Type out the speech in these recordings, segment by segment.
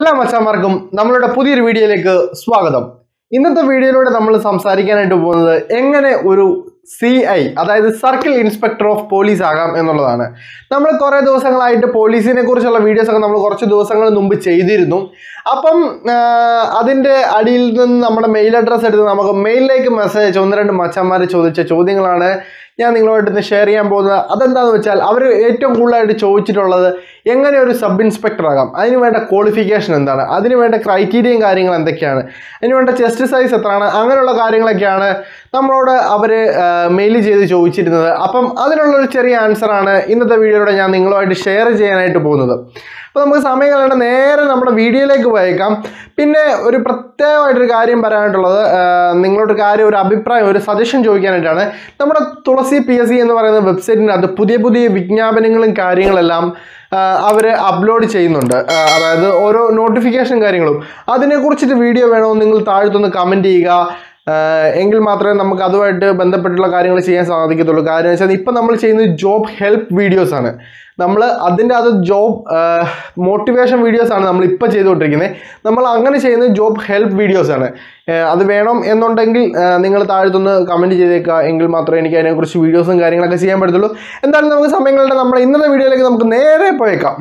എല്ലാ മച്ചാന്മാർക്കും നമ്മളുടെ പുതിയൊരു വീഡിയോയിലേക്ക് സ്വാഗതം ഇന്നത്തെ വീഡിയോയിലൂടെ നമ്മൾ സംസാരിക്കാനായിട്ട് പോകുന്നത് എങ്ങനെ ഒരു സി ഐ അതായത് സർക്കിൾ ഇൻസ്പെക്ടർ ഓഫ് പോലീസ് ആകാം എന്നുള്ളതാണ് നമ്മൾ കുറേ ദിവസങ്ങളായിട്ട് പോലീസിനെ കുറിച്ചുള്ള വീഡിയോസ് ഒക്കെ നമ്മൾ കുറച്ച് ദിവസങ്ങൾ മുമ്പ് ചെയ്തിരുന്നു അപ്പം ആ, അതിൻ്റെ അടിയിൽ നിന്ന് നമ്മുടെ മെയിൽ അഡ്രസ്സ് എടുത്ത് നമുക്ക് മെയിലിലേക്ക് മെസ്സേജ് അയച്ച ഒന്ന് രണ്ട് മച്ചന്മാർ ചോദിച്ച ചോദ്യങ്ങളാണ് ഞാൻ നിങ്ങളുമായിട്ട് ഇന്ന് ഷെയർ ചെയ്യാൻ പോകുന്നത് അതെന്താണെന്ന് വെച്ചാൽ അവർ ഏറ്റവും കൂടുതലായിട്ട് ചോദിച്ചിട്ടുള്ളത് എങ്ങനെ ഒരു സബ് ഇൻസ്പെക്ടർ ആകാം അതിന് വേണ്ട ക്വാളിഫിക്കേഷൻ എന്താണ് അതിന് വേണ്ട ക്രൈറ്റീരിയയും കാര്യങ്ങൾ എന്തൊക്കെയാണ് അതിന് വേണ്ട ചെസ്റ്റ് സൈസ് എത്രയാണ് അങ്ങനെയുള്ള കാര്യങ്ങളൊക്കെയാണ് നമ്മളോട് അവർ മെയിൽ ചെയ്ത് ചോദിച്ചിരുന്നത് അപ്പം അതിനുള്ളൊരു ചെറിയ ആൻസറാണ് ഇന്നത്തെ വീഡിയോയിലൂടെ ഞാൻ നിങ്ങളുമായിട്ട് ഷെയർ ചെയ്യാനായിട്ട് പോകുന്നത് അപ്പോൾ നമുക്ക് സമയം കളയേണ്ട നേരെ നമ്മുടെ വീഡിയോയിലേക്ക് പോയേക്കാം പിന്നെ ഒരു പ്രത്യേകമായിട്ടൊരു കാര്യം പറയാനായിട്ടുള്ളത് ആ, നിങ്ങളോട് കാര്യം ഒരു അഭിപ്രായം ഒരു സജഷൻ ചോദിക്കാനായിട്ടാണ് നമ്മുടെ തുളസി പി എസ് സി എന്ന് പറയുന്ന വെബ്സൈറ്റിനകത്ത് പുതിയ പുതിയ വിജ്ഞാപനങ്ങളും കാര്യങ്ങളെല്ലാം അവർ അപ്ലോഡ് ചെയ്യുന്നുണ്ട് ആ, അതായത് ഓരോ നോട്ടിഫിക്കേഷൻ കാര്യങ്ങളും അതിനെക്കുറിച്ചിട്ട് വീഡിയോ വേണമെന്ന് നിങ്ങൾ താഴത്തൊന്ന് കമൻറ്റ് ചെയ്യുക ആഹ് എങ്കിൽ മാത്രമേ നമുക്ക് അതുമായിട്ട് ബന്ധപ്പെട്ടുള്ള കാര്യങ്ങൾ ചെയ്യാൻ സാധിക്കത്തുള്ളൂ കാര്യം എന്ന് വെച്ചാൽ ഇപ്പം നമ്മൾ ചെയ്യുന്നത് ജോബ് ഹെൽപ്പ് വീഡിയോസ് ആണ് നമ്മൾ അതിൻ്റെ അത് ജോബ് മോട്ടിവേഷൻ വീഡിയോസ് ആണ് നമ്മൾ ഇപ്പോൾ ചെയ്തുകൊണ്ടിരിക്കുന്നത് നമ്മൾ അങ്ങനെ ചെയ്യുന്നത് ജോബ് ഹെൽപ്പ് വീഡിയോസ് ആണ് ആഹ് അത് വേണം എന്നുണ്ടെങ്കിൽ നിങ്ങൾ താഴത്തൊന്ന് കമൻറ്റ് ചെയ്തേക്കുക എങ്കിൽ മാത്രമേ എനിക്ക് അതിനെക്കുറിച്ച് വീഡിയോസും കാര്യങ്ങളൊക്കെ ചെയ്യാൻ പറ്റത്തുള്ളൂ എന്തായാലും നമുക്ക് സമയങ്ങളുടെ നമ്മുടെ ഇന്നത്തെ വീഡിയോയിലേക്ക് നമുക്ക് നേരെ പോയേക്കാം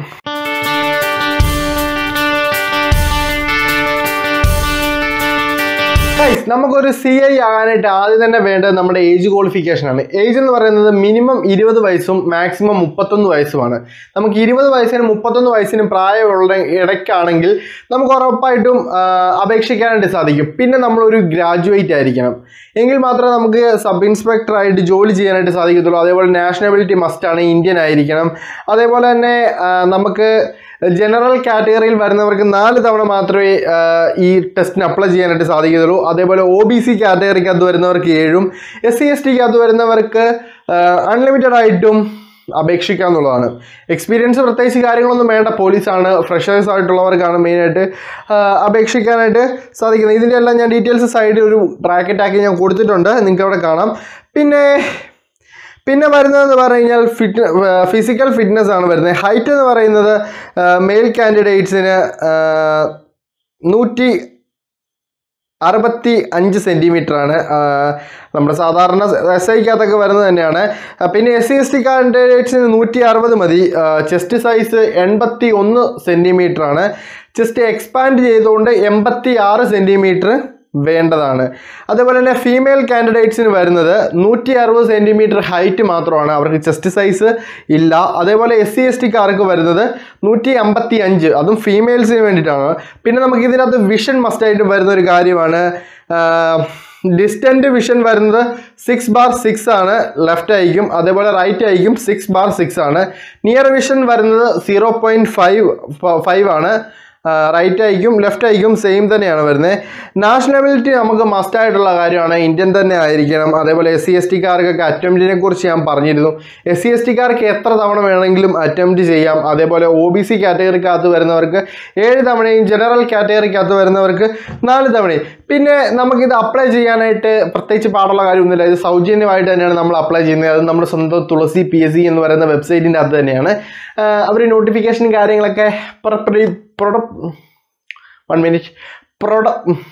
ഗൈസ് നമുക്കൊരു സി ഐ ആകാനായിട്ട് ആദ്യം തന്നെ വേണ്ടത് നമ്മുടെ ഏജ് ക്വാളിഫിക്കേഷൻ ആണ് ഏജ് എന്ന് പറയുന്നത് മിനിമം ഇരുപത് വയസ്സും മാക്സിമം മുപ്പത്തൊന്ന് വയസ്സുമാണ് നമുക്ക് ഇരുപത് വയസ്സിനും മുപ്പത്തൊന്ന് വയസ്സിനും പ്രായമുള്ള ഇടയ്ക്കാണെങ്കിൽ നമുക്ക് ഉറപ്പായിട്ടും ആ, അപേക്ഷിക്കാനായിട്ട് സാധിക്കും പിന്നെ നമ്മളൊരു ഗ്രാജുവേറ്റ് ആയിരിക്കണം എങ്കിൽ മാത്രമേ നമുക്ക് സബ് ഇൻസ്പെക്ടർ ആയിട്ട് ജോലി ചെയ്യാനായിട്ട് സാധിക്കത്തുള്ളൂ അതേപോലെ നാഷണാലിറ്റി മസ്റ്റാണ് ഇന്ത്യൻ ആയിരിക്കണം അതേപോലെ തന്നെ ആ, നമുക്ക് ജനറൽ കാറ്റഗറിയിൽ വരുന്നവർക്ക് നാല് തവണ മാത്രമേ ആ, ഈ ടെസ്റ്റിന് അപ്ലൈ ചെയ്യാനായിട്ട് സാധിക്കത്തുള്ളൂ അതേപോലെ ഒ ബി സി കാറ്റഗറിക്കകത്ത് വരുന്നവർക്ക് ഏഴും എസ് സി എസ് ടിക്കകത്ത് വരുന്നവർക്ക് അൺലിമിറ്റഡ് ആയിട്ടും അപേക്ഷിക്കാന്നുള്ളതാണ് എക്സ്പീരിയൻസ് പ്രത്യേകിച്ച് കാര്യങ്ങളൊന്നും വേണ്ട പോലീസാണ് ഫ്രഷേഴ്സ് ആയിട്ടുള്ളവർക്കാണ് മെയിനായിട്ട് അപേക്ഷിക്കാനായിട്ട് സാധിക്കുന്നത് ഇതിൻ്റെ എല്ലാം ഞാൻ ഡീറ്റെയിൽസ് സൈഡിൽ ഒരു ബ്രാക്കറ്റ് ആക്കി ഞാൻ കൊടുത്തിട്ടുണ്ട് നിങ്ങൾക്ക് അവിടെ കാണാം പിന്നെ പിന്നെ വരുന്നതെന്ന് പറഞ്ഞു കഴിഞ്ഞാൽ ഫിറ്റ് ഫിസിക്കൽ ഫിറ്റ്നസ് ആണ് വരുന്നത് ഹൈറ്റ് എന്ന് പറയുന്നത് മെയിൽ കാൻഡിഡേറ്റ്സിന് നൂറ്റി അറുപത്തി അഞ്ച് സെൻറ്റിമീറ്റർ ആണ് ആ, നമ്മുടെ സാധാരണ എസ് ഐക്കകത്തൊക്കെ വരുന്നത് തന്നെയാണ് ആ, പിന്നെ എസ് സി എസ് ടി കാൻഡിഡേറ്റ്സിന് നൂറ്റി അറുപത് മതി ചെസ്റ്റ് സൈസ് എൺപത്തി ഒന്ന് സെൻറ്റിമീറ്റർ ആണ് ചെസ്റ്റ് എക്സ്പാൻഡ് ചെയ്തുകൊണ്ട് എൺപത്തി ആറ് സെൻറ്റിമീറ്റർ വേണ്ടതാണ് അതേപോലെ തന്നെ ഫീമെയിൽ കാൻഡിഡേറ്റ്സിന് വരുന്നത് നൂറ്റി അറുപത് സെൻറ്റിമീറ്റർ ഹൈറ്റ് മാത്രമാണ് അവർക്ക് ചെസ്റ്റ് സൈസ് ഇല്ല അതേപോലെ എസ് സി എസ് ടിക്കാർക്ക് വരുന്നത് നൂറ്റി അമ്പത്തി അഞ്ച് അതും ഫീമെയിൽസിന് വേണ്ടിയിട്ടാണ് പിന്നെ നമുക്ക് ഇതിനകത്ത് വിഷൻ മസ്റ്റായിട്ട് വരുന്ന ഒരു കാര്യമാണ് ഡിസ്റ്റൻറ്റ് വിഷൻ വരുന്നത് സിക്സ് ബാർ സിക്സ് ആണ് ലെഫ്റ്റ് ആയിരിക്കും അതേപോലെ റൈറ്റ് ആയിരിക്കും സിക്സ് ബാർ സിക്സ് ആണ് നിയർ വിഷൻ വരുന്നത് സീറോ പോയിൻറ്റ് ഫൈവ് ഫൈവ് ആണ് റൈറ്റ് ആയിരിക്കും ലെഫ്റ്റ് ആയിരിക്കും സെയിം തന്നെയാണ് വരുന്നത് നാഷണാലിറ്റി നമുക്ക് മസ്റ്റ് ആയിട്ടുള്ള കാര്യമാണ് ഇന്ത്യൻ തന്നെ ആയിരിക്കണം അതേപോലെ എസ് സി എസ് ടിക്കാർക്കൊക്കെ അറ്റംപ്റ്റിനെ കുറിച്ച് ഞാൻ പറഞ്ഞിരുന്നു എസ് സി എസ് ടിക്കാർക്ക് എത്ര തവണ വേണമെങ്കിലും അറ്റംപ്റ്റ് ചെയ്യാം അതേപോലെ ഒ ബി സി കാറ്റഗറിക്കകത്ത് വരുന്നവർക്ക് ഏഴ് തവണയും ജനറൽ കാറ്റഗറിക്കകത്ത് വരുന്നവർക്ക് നാല് തവണയും പിന്നെ നമുക്കിത് അപ്ലൈ ചെയ്യാനായിട്ട് പ്രത്യേകിച്ച് പാടുള്ള കാര്യമൊന്നുമില്ല ഇത് സൗജന്യമായിട്ട് തന്നെയാണ് നമ്മൾ അപ്ലൈ ചെയ്യുന്നത് അത് നമ്മുടെ സ്വന്തം തുളസി പി എസ് സി എന്ന് പറയുന്ന വെബ്സൈറ്റിൻ്റെ അകത്ത് തന്നെയാണ് അവർ നോട്ടിഫിക്കേഷനും കാര്യങ്ങളൊക്കെ പുറപ്പെടുവി പ്രൊഡ വൺ മിനിറ്റ് പ്രൊഡ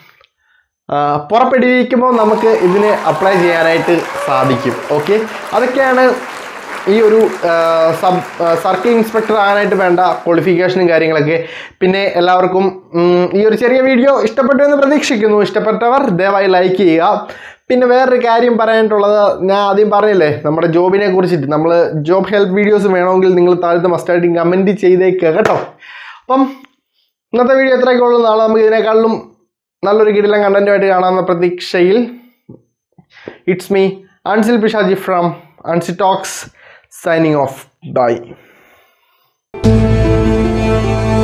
പുറപ്പെടുവിക്കുമ്പോൾ നമുക്ക് ഇതിന് അപ്ലൈ ചെയ്യാനായിട്ട് സാധിക്കും ഓക്കെ അതൊക്കെയാണ് ഈ ഒരു സബ് സർക്കിൾ ഇൻസ്പെക്ടർ ആകാനായിട്ട് വേണ്ട ക്വാളിഫിക്കേഷനും കാര്യങ്ങളൊക്കെ പിന്നെ എല്ലാവർക്കും ഉം, ഈ ഒരു ചെറിയ വീഡിയോ ഇഷ്ടപ്പെട്ടു എന്ന് പ്രതീക്ഷിക്കുന്നു ഇഷ്ടപ്പെട്ടവർ ദയവായി ലൈക്ക് ചെയ്യുക പിന്നെ വേറൊരു കാര്യം പറയാനായിട്ടുള്ളത് ഞാൻ ആദ്യം പറഞ്ഞില്ലേ നമ്മുടെ ജോബിനെ കുറിച്ചിട്ട് നമ്മൾ ജോബ് ഹെൽപ്പ് വീഡിയോസ് വേണമെങ്കിൽ നിങ്ങൾ താഴത്തെ മസ്റ്റായിട്ട് കമൻറ്റ് ചെയ്തേക്കുക കേട്ടോ അപ്പം ഇന്നത്തെ വീഡിയോ എത്രയൊക്കെ ഉള്ളൂ നാളെ നമുക്ക് ഇതിനേക്കാളും നല്ലൊരു കിടിലം കണ്ടന്റുമായിട്ട് കാണാമെന്ന പ്രതീക്ഷയിൽ it's me Ansil Pishaji from Ansi talks signing off by